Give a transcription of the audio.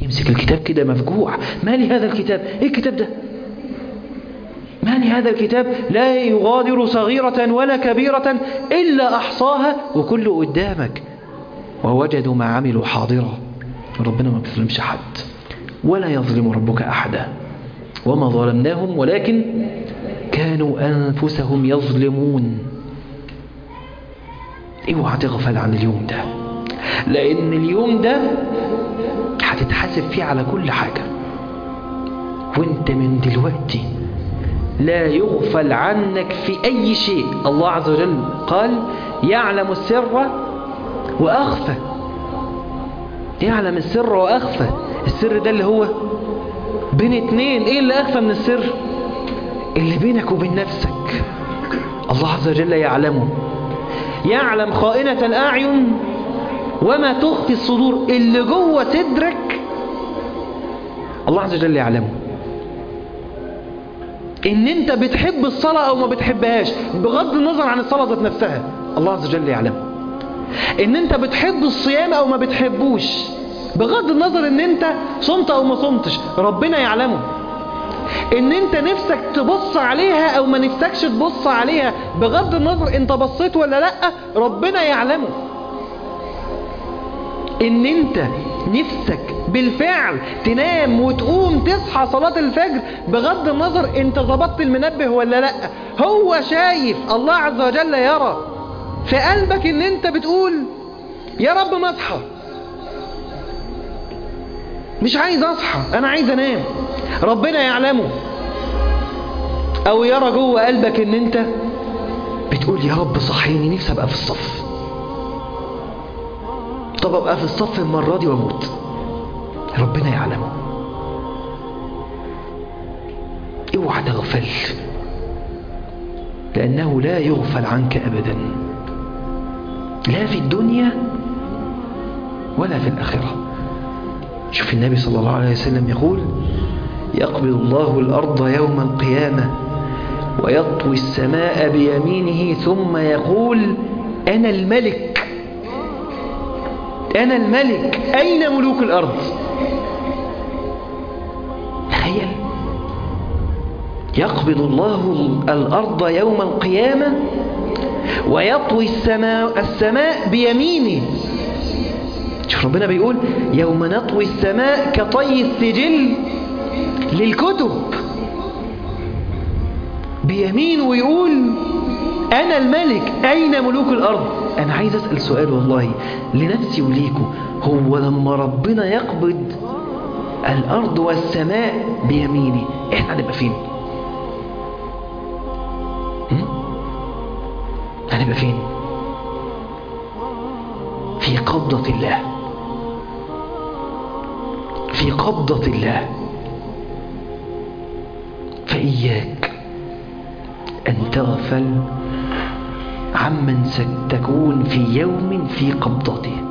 يمسك الكتاب كده مفجوع ما لي هذا الكتاب ايه الكتاب ده ما لي هذا الكتاب لا يغادر صغيرة ولا كبيرة إلا أحصاها وكله قدامك ووجدوا ما عملوا حاضرا ربنا ما بيظلمش حد ولا يظلم ربك أحدا وما ظلمناهم ولكن كانوا أنفسهم يظلمون اوعى تغفل عن اليوم ده لأن اليوم ده هتتحاسب فيه على كل حاجة وانت من دلوقتي لا يغفل عنك في أي شيء الله عز وجل قال يعلم السر وأخفى يعلم السر وأخفى السر ده اللي هو بين اتنين ايه اللي أخفى من السر اللي بينك وبين نفسك الله عز وجل يعلمه يعلم خائنة الأعين وما تخفي الصدور اللي جوه صدرك الله عز وجل يعلمه ان انت بتحب الصلاة او ما بتحبهاش بغض النظر عن الصلاة ذات نفسها الله عز وجل يعلمه ان انت بتحب الصيام او ما بتحبوش بغض النظر ان انت صمت او ما صمتش ربنا يعلمه ان انت نفسك تبص عليها او ما نفسكش تبص عليها بغض النظر انت بصيت ولا لا ربنا يعلمه ان انت نفسك بالفعل تنام وتقوم تصحى صلاة الفجر بغض النظر انت ظبطت المنبه ولا لا هو شايف الله عز وجل يرى في قلبك ان انت بتقول يا رب ما اصحى مش عايز اصحى انا عايز انام ربنا يعلمه او يرى جوه قلبك ان انت بتقول يا رب صحيني نفسي ابقى في الصف طب ابقى في الصف المرة دي واموت ربنا يعلمه اوعى تغفل لانه لا يغفل عنك ابدا لا في الدنيا ولا في الاخره شوف النبي صلى الله عليه وسلم يقول يقبض الله الأرض يوم القيامة ويطوي السماء بيمينه ثم يقول أنا الملك أنا الملك أين ملوك الأرض تخيل يقبض الله الأرض يوم القيامة ويطوي السماء, السماء بيمينه شوف ربنا بيقول يوم نطوي السماء كطي السجل للكتب بيمينه يقول أنا الملك أين ملوك الأرض أنا عايز أسأل سؤال والله لنفسي وليكم هو لما ربنا يقبض الأرض والسماء بيمينه إحنا هنبقى فين هنبقى فين في قبضة الله في قبضة الله فإياك أن تغفل عمن ستكون في يوم في قبضته